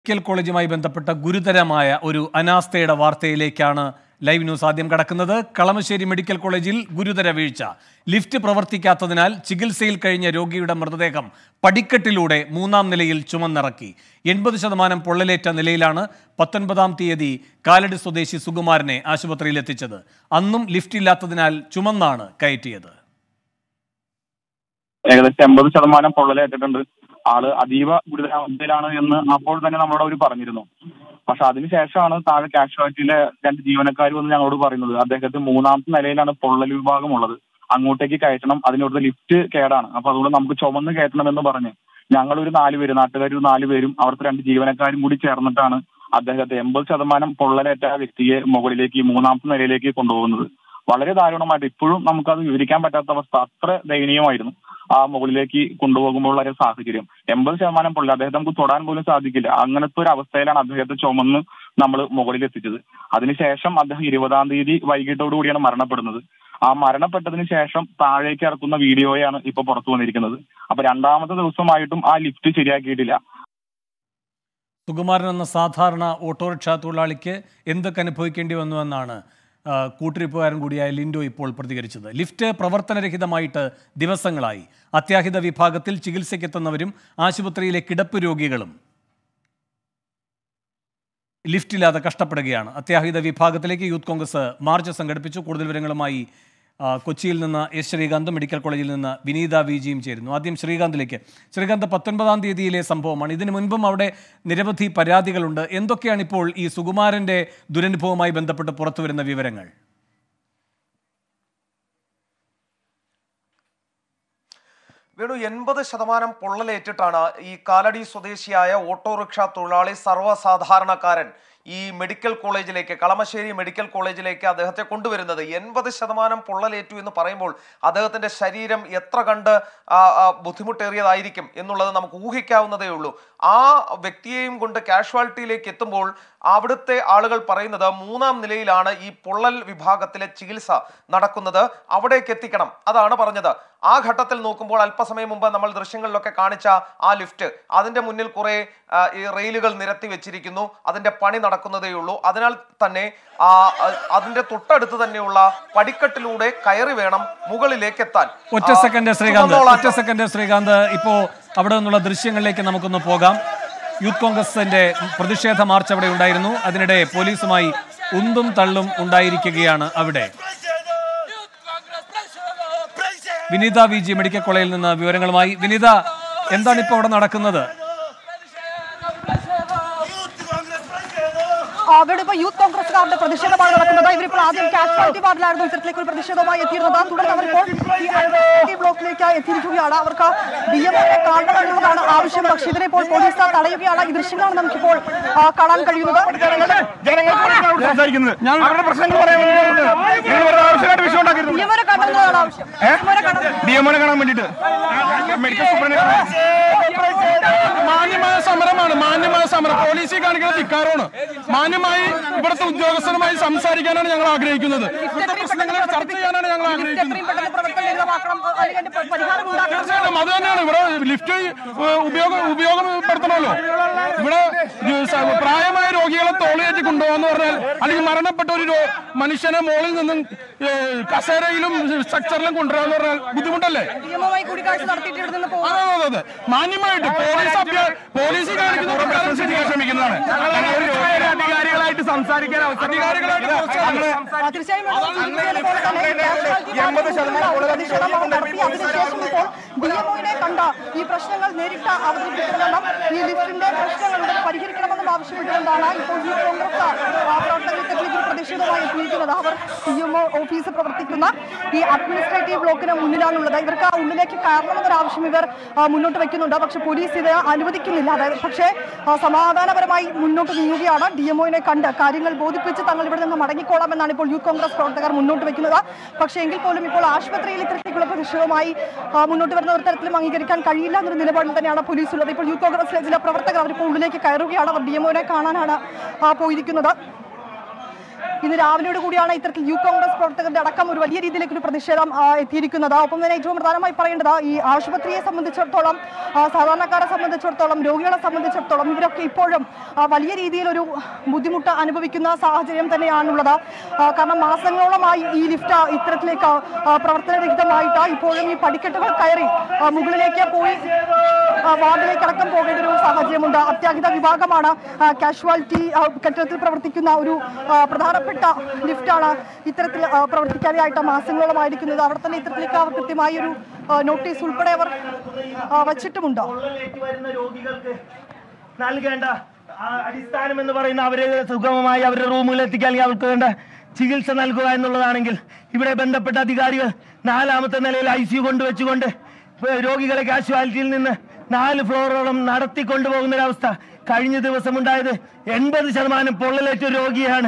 Medical കോളേജുമായി ബന്ധപ്പെട്ട ഗുരുതരമായ ഒരു അനാസ്ഥയുടെ വാർത്തയിലേക്കാണ് ലൈവ് ന്യൂസ് ആദ്യം കടക്കുന്നത് കളമശ്ശേരി മെഡിക്കൽ കോളേജിൽ ഗുരുതര വീഴ്ച ലിഫ്റ്റ് പ്രവർത്തിക്കാത്തതിനാൽ ചികിത്സയിൽ കഴിഞ്ഞ രോഗിയുടെ മൃതദേഹം പടിക്കെട്ടിലൂടെ മൂന്നാം നിലയിൽ ചുമന്നിറക്കി എൺപത് ശതമാനം പൊള്ളലേറ്റ നിലയിലാണ് പത്തൊൻപതാം തീയതി കാലടി സ്വദേശി സുകുമാരനെ ആശുപത്രിയിൽ എത്തിച്ചത് അന്നും ലിഫ്റ്റ് ഇല്ലാത്തതിനാൽ ചുമന്നാണ് കയറ്റിയത് ഏകദേശം എൺപത് ശതമാനം പൊള്ളലേറ്റിട്ടുണ്ട് ആള് അതീവ ഗുരുതരാവസ്ഥയിലാണ് എന്ന് അപ്പോൾ തന്നെ നമ്മളോട് അവർ പറഞ്ഞിരുന്നു പക്ഷെ അതിനുശേഷമാണ് താഴെ കാഷ്വാലിറ്റിയിലെ രണ്ട് ജീവനക്കാർ വന്ന് ഞങ്ങളോട് പറയുന്നത് അദ്ദേഹത്തിന് മൂന്നാമത്തെ നിലയിലാണ് പൊള്ളൽ വിഭാഗം ഉള്ളത് അങ്ങോട്ടേക്ക് കയറ്റണം അതിനോട് ലിഫ്റ്റ് കേടാണ് അപ്പൊ അതുകൊണ്ട് നമുക്ക് ചുമന്ന് കയറ്റണം എന്ന് പറഞ്ഞ് ഞങ്ങൾ ഒരു നാല് പേര് നാട്ടുകാർ ഒരു നാല് പേരും അവിടുത്തെ രണ്ട് ജീവനക്കാരും കൂടി ചേർന്നിട്ടാണ് അദ്ദേഹത്തെ എൺപത് ശതമാനം പൊള്ളലേറ്റ ആ വ്യക്തിയെ മുകളിലേക്ക് മൂന്നാമത്തെ നിലയിലേക്ക് കൊണ്ടുപോകുന്നത് വളരെ ദാരുണമായിട്ട് ഇപ്പോഴും നമുക്കത് വിവരിക്കാൻ പറ്റാത്ത അവസ്ഥ അത്ര ദയനീയമായിരുന്നു ആ മുകളിലേക്ക് കൊണ്ടുപോകുമ്പോൾ ഉള്ള ഒരു സാഹചര്യം എൺപത് ശതമാനം പൊള്ളി അദ്ദേഹത്തെ നമുക്ക് തൊടാൻ പോലും സാധിക്കില്ല അങ്ങനത്തെ ഒരു അവസ്ഥയിലാണ് അദ്ദേഹത്തെ ചുമന്ന് നമ്മൾ മുകളിൽ എത്തിച്ചത് അതിനുശേഷം അദ്ദേഹം ഇരുപതാം തീയതി വൈകിട്ടോടു കൂടിയാണ് മരണപ്പെടുന്നത് ആ മരണപ്പെട്ടതിന് ശേഷം താഴേക്ക് ഇറക്കുന്ന വീഡിയോയാണ് ഇപ്പൊ പുറത്തു വന്നിരിക്കുന്നത് അപ്പൊ രണ്ടാമത്തെ ദിവസമായിട്ടും ആ ലിഫ്റ്റ് ശരിയാക്കിയിട്ടില്ല സുകുമാരൻ എന്ന സാധാരണ ഓട്ടോറിക്ഷ തൊഴിലാളിക്ക് എന്തൊക്കെ അനുഭവിക്കേണ്ടി വന്നുവെന്നാണ് ആ, കൂട്ടിരിപ്പുകാരൻ കൂടിയായ ലിൻഡോ ഇപ്പോൾ പ്രതികരിച്ചത് ലിഫ്റ്റ് പ്രവർത്തനരഹിതമായിട്ട് ദിവസങ്ങളായി അത്യാഹിത വിഭാഗത്തിൽ ചികിത്സയ്ക്കെത്തുന്നവരും ആശുപത്രിയിലെ കിടപ്പ് രോഗികളും ലിഫ്റ്റില്ലാതെ കഷ്ടപ്പെടുകയാണ് അത്യാഹിത വിഭാഗത്തിലേക്ക് യൂത്ത് കോൺഗ്രസ് മാർച്ച് സംഘടിപ്പിച്ചു കൂടുതൽ വിവരങ്ങളുമായി ആ, കൊച്ചിയിൽ നിന്ന് എസ് ശ്രീകാന്ത് മെഡിക്കൽ കോളേജിൽ നിന്ന് വിനീത വി ജിയും ചേരുന്നു ആദ്യം ശ്രീകാന്തിലേക്ക് ശ്രീകാന്ത് പത്തൊൻപതാം തീയതിയിലെ സംഭവമാണ് ഇതിനു മുൻപും അവിടെ നിരവധി പരാതികളുണ്ട് എന്തൊക്കെയാണ് ഇപ്പോൾ ഈ സുകുമാരന്റെ ദുരനുഭവവുമായി ബന്ധപ്പെട്ട് പുറത്തുവരുന്ന വിവരങ്ങൾ വേണു എൺപത് ശതമാനം പൊള്ളലേറ്റിട്ടാണ് ഈ കാലടി സ്വദേശിയായ ഓട്ടോറിക്ഷ തൊഴിലാളി സർവ്വസാധാരണക്കാരൻ ഈ മെഡിക്കൽ കോളേജിലേക്ക് കളമശ്ശേരി മെഡിക്കൽ കോളേജിലേക്ക് അദ്ദേഹത്തെ കൊണ്ടുവരുന്നത് എൺപത് ശതമാനം പൊള്ളലേറ്റു എന്ന് പറയുമ്പോൾ അദ്ദേഹത്തിന്റെ ശരീരം എത്ര കണ്ട് ആ, ആ, ബുദ്ധിമുട്ടേറിയതായിരിക്കും എന്നുള്ളത് നമുക്ക് ഊഹിക്കാവുന്നതേ ഉള്ളൂ ആ വ്യക്തിയെയും കൊണ്ട് കാഷ്വാലിറ്റിയിലേക്ക് എത്തുമ്പോൾ അവിടുത്തെ ആളുകൾ പറയുന്നത് മൂന്നാം നിലയിലാണ് ഈ പൊള്ളൽ വിഭാഗത്തിലെ ചികിത്സ നടക്കുന്നത് അവിടേക്ക് എത്തിക്കണം അതാണ് പറഞ്ഞത് ആ ഘട്ടത്തിൽ നോക്കുമ്പോൾ അല്പസമയം മുമ്പ് നമ്മൾ ദൃശ്യങ്ങളിലൊക്കെ കാണിച്ച ആ ലിഫ്റ്റ് അതിന്റെ മുന്നിൽ കുറെ ആ, ഈ റെയിലുകൾ നിരത്തി വെച്ചിരിക്കുന്നു അതിന്റെ പണി നടക്കുന്നതേ ഉള്ളൂ അതിനാൽ തന്നെ ആ, അ- അതിന്റെ തൊട്ടടുത്ത് തന്നെയുള്ള പടിക്കെട്ടിലൂടെ കയറി വേണം മുകളിലേക്ക് എത്താൻ ഒറ്റ ആ, സെക്കൻഡ് ശ്രീകാന്ത് ചുമന്നോളാൻ ഒറ്റ സെക്കൻഡ് ശ്രീകാന്ത് ഇപ്പോ അവിടെ നിന്നുള്ള ദൃശ്യങ്ങളിലേക്ക് നമുക്കൊന്ന് പോകാം യൂത്ത് കോൺഗ്രസിന്റെ പ്രതിഷേധ മാർച്ച് അവിടെ ഉണ്ടായിരുന്നു അതിനിടെ പോലീസുമായി ഉന്തും തള്ളും ഉണ്ടായിരിക്കുകയാണ് അവിടെ വിനീത വി ജി മെഡിക്കൽ കോളേജിൽ നിന്ന് വിവരങ്ങളുമായി വിനീത എന്താണ് ഇപ്പോൾ അവിടെ നടക്കുന്നത് അവിടെ ഇപ്പോൾ യൂത്ത് കോൺഗ്രസ്സുകാരുടെ പ്രതിഷേധമാണ് നടക്കുന്നത് ഇവരിപ്പോൾ ആദ്യം കാഷ്വാലിറ്റി വാർഡിലായിരുന്നു ഇത്തരത്തിലേക്ക് ഒരു പ്രതിഷേധവുമായി എത്തിയിരുന്നത് തുടർന്ന് അവരിപ്പോൾ ഈ അഡ്മിനിസ്ട്രേറ്റീവ് ബ്ലോക്കിലേക്ക് എത്തിയിരിക്കുകയാണ് അവർക്ക് ഡി എം എ കാണണം എന്നുള്ളതാണ് ആവശ്യം പക്ഷേ ഇതിനെ ഇപ്പോൾ പോലീസ് തടയുകയാണ് ഈ ദൃശ്യങ്ങളാണ് നമുക്കിപ്പോൾ ആ, കാണാൻ കഴിയുന്നത് സംസാരിക്കുന്നത് അവരുടെ പ്രശ്നങ്ങൾ പറയാൻ വേണ്ടിയിട്ടാണ് നിങ്ങൾ വെറുതെ ആവശ്യമായിട്ട് വിഷയം ഉണ്ടാക്കരുത് ഡി എം എ കാണണം എന്നുള്ളതാണ് ആവശ്യം DMO നെ കാണണം. ഡി എം കാണാൻ വേണ്ടിയിട്ട് മെഡിക്കൽ സൂപ്രണ്ട് മാന്യമായ സമരമാണ് മാന്യമായ സമരം പോലീസിൽ കാണിക്കുന്ന ധിക്കാരമാണ് മാന്യമായി ഇവിടുത്തെ ഉദ്യോഗസ്ഥരുമായി സംസാരിക്കാനാണ് ഞങ്ങൾ ആഗ്രഹിക്കുന്നത് ഇവിടുത്തെ പ്രശ്നങ്ങൾ ചർച്ച ചെയ്യാനാണ് ഞങ്ങൾ ലിഫ്റ്റ് ആഗ്രഹിക്കുന്നത് എത്രയും പെട്ടെന്ന് പ്രവർത്തനരഹിതമാക്കണം അല്ലെങ്കിൽ അതിന്റെ പ- പരിഹാരം ഉണ്ടാക്കണം തീർച്ചയായിട്ടും അത് തന്നെയാണ് ഇവിടെ ലിഫ്റ്റ് ഏഹ്, ഉപയോഗ ഉപയോഗപ്പെടുത്തണമല്ലോ ഇവിടെ ജ- സ- പ്രായമായ രോഗികളെ തോളിയേറ്റി കൊണ്ടുപോകാന്ന് പറഞ്ഞാൽ അല്ലെങ്കിൽ മരണപ്പെട്ട ഒരു രോ- മനുഷ്യനെ മുകളിൽ നിന്നും ഏഹ്, കസേരയിലും സ്ട്രക്ചറിലും കൊണ്ടുവരാന്ന് പറഞ്ഞാൽ ബുദ്ധിമുട്ടല്ലേ നിയമവുമായി കൂടിക്കാഴ്ച നടത്തിയിട്ട് ഇവിടെ നിന്ന് പോകും അതെ അതെ അതെ മാന്യമായിട്ട് പോലീസ് അഭ്യ പോലീസ് കാണിക്കുന്ന പ്രകാരം ചെയ്യാൻ ശ്രമിക്കുന്നതാണ് ഞങ്ങൾ ഒരു രോഗിയുടെ അധികാരികളായിട്ട് സംസാരിക്കാൻ അധികാരികളായിട്ട് ആ, തീർച്ചയായും വേണം. പോലെ തന്നെ കാഷ്വാലിറ്റി എൺപത് ശതമാനം വാർഡിൽ പ്രതിഷേധം അവർ നടത്തി. അതിനുശേഷം ഇപ്പോൾ DMO-നെ കണ്ട ഈ പ്രശ്നങ്ങൾ നേരിട്ട് അവതരിപ്പിക്കണമെന്നും ഈ ലിഫ്റ്റിന്റെ പ്രശ്നങ്ങൾ ഉടൻ പരിഹരിക്കണമെന്നും ആവശ്യപ്പെട്ടുകൊണ്ടാണ് ഇപ്പോൾ ഈ കോൺഗ്രസ് ആ, പ്രവർത്തകർക്ക് ഒരു പ്രതിഷേധമായി എത്തിയിരിക്കുന്നത് അവർ പി എം ഓഫീസ് പ്രവർത്തിക്കുന്ന ഈ അഡ്മിനിസ്ട്രേറ്റീവ് ബ്ലോക്കിന് മുന്നിലാണുള്ളത് ഇവർക്ക് ആ ഉള്ളിലേക്ക് കയറണമെന്നൊരു ആവശ്യം ഇവർ ആ, മുന്നോട്ട് വെക്കുന്നുണ്ട് പക്ഷെ പോലീസ് ഇത് അനുവദിക്കുന്നില്ല അതായത് പക്ഷേ ആ, സമാധാനപരമായി മുന്നോട്ട് നീങ്ങുകയാണ് ഡി എംഒനെ കണ്ട് കാര്യങ്ങൾ ബോധിപ്പിച്ച് തങ്ങൾ ഇവിടെ നിന്ന് മടങ്ങിക്കോളാമെന്നാണ് ഇപ്പോൾ യൂത്ത് കോൺഗ്രസ് പ്രവർത്തകർ മുന്നോട്ട് വെക്കുന്നത് പക്ഷേ എങ്കിൽ പോലും ഇപ്പോൾ ആശുപത്രിയിൽ ഇത്തരത്തിലുള്ള പ്രതിഷേധവുമായി ആ, മുന്നോട്ട് വരുന്ന ഒരു തരത്തിലും അംഗീകരിക്കാൻ കഴിയില്ല എന്നൊരു നിലപാടിൽ തന്നെയാണ് പോലീസ് ഉള്ളത് ഇപ്പോൾ യൂത്ത് കോൺഗ്രസിലെ ചില പ്രവർത്തകർ അവരിപ്പോൾ ഉള്ളിലേക്ക് കയറുകയാണ് അവർ ഡി എംഒനെ കാണാനാണ് ആ, പോയിരിക്കുന്നത് ഇന്ന് രാവിലെയോട് കൂടിയാണ് ഇത്തരത്തിൽ യൂത്ത് കോൺഗ്രസ് പ്രവർത്തകരുടെ അടക്കം ഒരു വലിയ രീതിയിലേക്ക് ഒരു പ്രതിഷേധം ആ, എത്തിയിരിക്കുന്നത് ഒപ്പം തന്നെ ഏറ്റവും പ്രധാനമായി പറയേണ്ടത് ഈ ആശുപത്രിയെ സംബന്ധിച്ചിടത്തോളം ആ, സാധാരണക്കാരെ സംബന്ധിച്ചിടത്തോളം രോഗികളെ സംബന്ധിച്ചിടത്തോളം ഇവരൊക്കെ ഇപ്പോഴും ആ, വലിയ രീതിയിൽ ഒരു ബുദ്ധിമുട്ട് അനുഭവിക്കുന്ന സാഹചര്യം തന്നെയാണുള്ളത് ആ, കാരണം മാസങ്ങളോളമായി ഈ ലിഫ്റ്റ് ഇത്തരത്തിലേക്ക് ആ, പ്രവർത്തനരഹിതമായിട്ട് ഇപ്പോഴും ഈ പടിക്കെട്ടുകൾ കയറി ആ, മുകളിലേക്ക് പോയി ആ, വാർഡിലേക്ക് അടക്കം പോകേണ്ട ഒരു സാഹചര്യമുണ്ട് അത്യാഹിത വിഭാഗമാണ് കാഷ്വാലിറ്റി കെട്ടിടത്തിൽ പ്രവർത്തിക്കുന്ന ഒരു ആ, പ്രധാനപ്പെട്ട ലിഫ്റ്റാണ് ഇത്തരത്തിൽ ആ, പ്രവർത്തിക്കാതെയായിട്ട് മാസങ്ങളോളമായിരിക്കുന്നത് അവിടെ തന്നെ ഇത്തരത്തിലേക്ക് അവർ കൃത്യമായി ഒരു ആ, നോട്ടീസ് ഉൾപ്പെടെ അവർ ആ, വച്ചിട്ടുമുണ്ട് പൊള്ളലേറ്റ് വരുന്ന രോഗികൾക്ക് നൽകേണ്ട ആ, അടിസ്ഥാനം എന്ന് പറയുന്ന അവരെ സുഗമമായി അവരുടെ റൂമുകളിൽ എത്തിക്കുക അല്ലെങ്കിൽ അവർക്ക് വേണ്ട ചികിത്സ നൽകുക എന്നുള്ളതാണെങ്കിൽ ഇവിടെ ബന്ധപ്പെട്ട അധികാരികൾ നാലാമത്തെ നിലയിൽ ഐ സി കൊണ്ടുവച്ചുകൊണ്ട് രോഗികളെ കാഷ്വാലിറ്റിയിൽ നിന്ന് നാല് ഫ്ലോറോളം നടത്തിക്കൊണ്ടുപോകുന്ന ഒരവസ്ഥ കഴിഞ്ഞ ദിവസം ഉണ്ടായത് എൺപത് ശതമാനം പൊള്ളലേറ്റ രോഗിയാണ്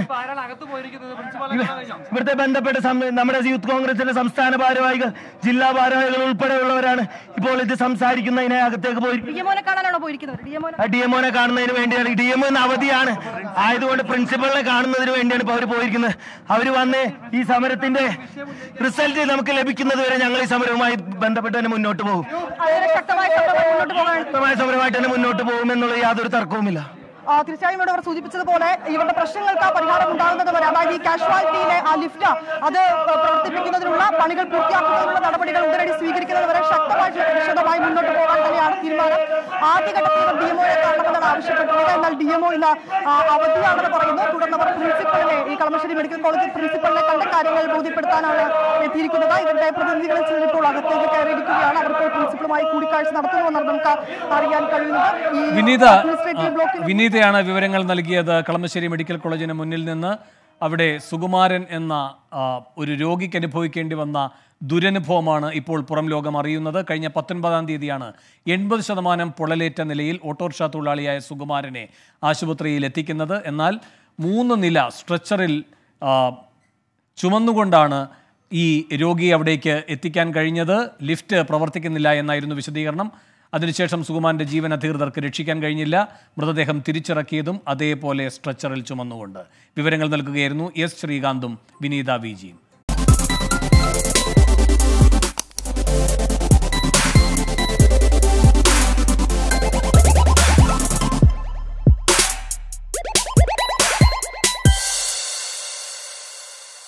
ഇവ- ഇവിടുത്തെ ബന്ധപ്പെട്ട സം- നമ്മുടെ യൂത്ത് കോൺഗ്രസിന്റെ സംസ്ഥാന ഭാരവാഹികൾ ജില്ലാ ഭാരവാഹികൾ ഉൾപ്പെടെയുള്ളവരാണ് ഇപ്പോൾ ഇത് സംസാരിക്കുന്നതിനെ അകത്തേക്ക് പോയിരിക്കുന്നത് ഡി എംഒനെ കാണാനാണോ പോയിരിക്കുന്നത് ഡി എംഒനെ ഡി എംഒനെ കാണുന്നതിന് വേണ്ടിയാണ് ഡി എം അവധിയാണ് ആയതുകൊണ്ട് പ്രിൻസിപ്പളിനെ കാണുന്നതിന് വേണ്ടിയാണ് ഇപ്പോൾ അവർ പോയിരിക്കുന്നത് അവർ വന്ന് ഈ സമരത്തിന്റെ റിസൾട്ട് നമുക്ക് ലഭിക്കുന്നത് വരെ ഞങ്ങൾ ഈ സമരവുമായി ബന്ധപ്പെട്ട് തന്നെ മുന്നോട്ട് പോകും വളരെ ശക്തമായ സമരം മുന്നോട്ട് പോകാൻ ശക്തമായ സമരമായിട്ട് തന്നെ മുന്നോട്ട് പോകുമെന്നുള്ള യാതൊരു തർക്കവുമില്ല ആ, തീർച്ചയായും ഇവിടെ അവർ സൂചിപ്പിച്ചതുപോലെ ഇവരുടെ പ്രശ്നങ്ങൾക്ക് പരിഹാരം ഉണ്ടാകുന്നത് വരെ അതായത് ഈ കാഷ്വാലിറ്റിയിലെ ആ ലിഫ്റ്റ് അത് പ്രവർത്തിപ്പിക്കുന്നതിനുള്ള പണികൾ പൂർത്തിയാക്കുന്നതിനുള്ള നടപടികൾ ഉടനടി സ്വീകരിക്കുന്നത് വരെ ശക്തമായിട്ടുള്ള പ്രതിഷേധമായി മുന്നോട്ട് പോകാൻ തന്നെയാണ് തീരുമാനം ആദ്യഘട്ടത്തിൽ ഡി എംഒയെ കാണണമെന്നാണ് ആവശ്യപ്പെട്ടിട്ടുള്ളത് എന്നാൽ ഡി എംഒ ഇന്ന് ആ, അവധിയാണെന്ന് പറയുന്നു തുടർന്ന് അവർ പ്രിൻസിപ്പളിനെ ഈ കളമശ്ശേരി മെഡിക്കൽ കോളേജ് പ്രിൻസിപ്പളിനെ കണ്ട കാര്യങ്ങൾ ബോധ്യപ്പെടുത്താനാണ് എത്തിയിരിക്കുന്നത് ഇതിന്റെ പ്രതിനിധികൾ ചിലർ ഇപ്പോൾ അകത്തേക്ക് കയറിയിരിക്കുകയാണ് അവർക്ക് പ്രിൻസിപ്പളുമായി കൂടിക്കാഴ്ച നടത്തുന്നുവെന്നാണ് നമുക്ക് അറിയാൻ കഴിയുന്നത് ഈ വിനീത അഡ്മിനിസ്ട്രേറ്റീവ് ബ്ലോക്കിൽ വിനീതയാണ് വിവരങ്ങൾ നൽകിയത് കളമശ്ശേരി മെഡിക്കൽ കോളേജിന് മുന്നിൽ നിന്ന് അവിടെ സുകുമാരൻ എന്ന ആ, ഒരു രോഗിക്ക് അനുഭവിക്കേണ്ടി വന്ന ദുരനുഭവമാണ് ഇപ്പോൾ പുറം ലോകം അറിയുന്നത് കഴിഞ്ഞ പത്തൊൻപതാം തീയതിയാണ് എൺപത് ശതമാനം പൊള്ളലേറ്റ നിലയിൽ ഓട്ടോറിക്ഷ തൊഴിലാളിയായ സുകുമാരനെ ആശുപത്രിയിൽ എത്തിക്കുന്നത് എന്നാൽ മൂന്ന് നില സ്ട്രെച്ചറിൽ ആ, ചുമന്നുകൊണ്ടാണ് ഈ രോഗിയെ അവിടേക്ക് എത്തിക്കാൻ കഴിഞ്ഞത് ലിഫ്റ്റ് പ്രവർത്തിക്കുന്നില്ല എന്നായിരുന്നു വിശദീകരണം അതിനുശേഷം സുകുമാരന്റെ ജീവൻ അധികൃതർക്ക് രക്ഷിക്കാൻ കഴിഞ്ഞില്ല മൃതദേഹം തിരിച്ചിറക്കിയതും അതേപോലെ സ്ട്രെച്ചറിൽ ചുമന്നുകൊണ്ട് വിവരങ്ങൾ നൽകുകയായിരുന്നു എസ് ശ്രീകാന്തും വിനീത വിജിയും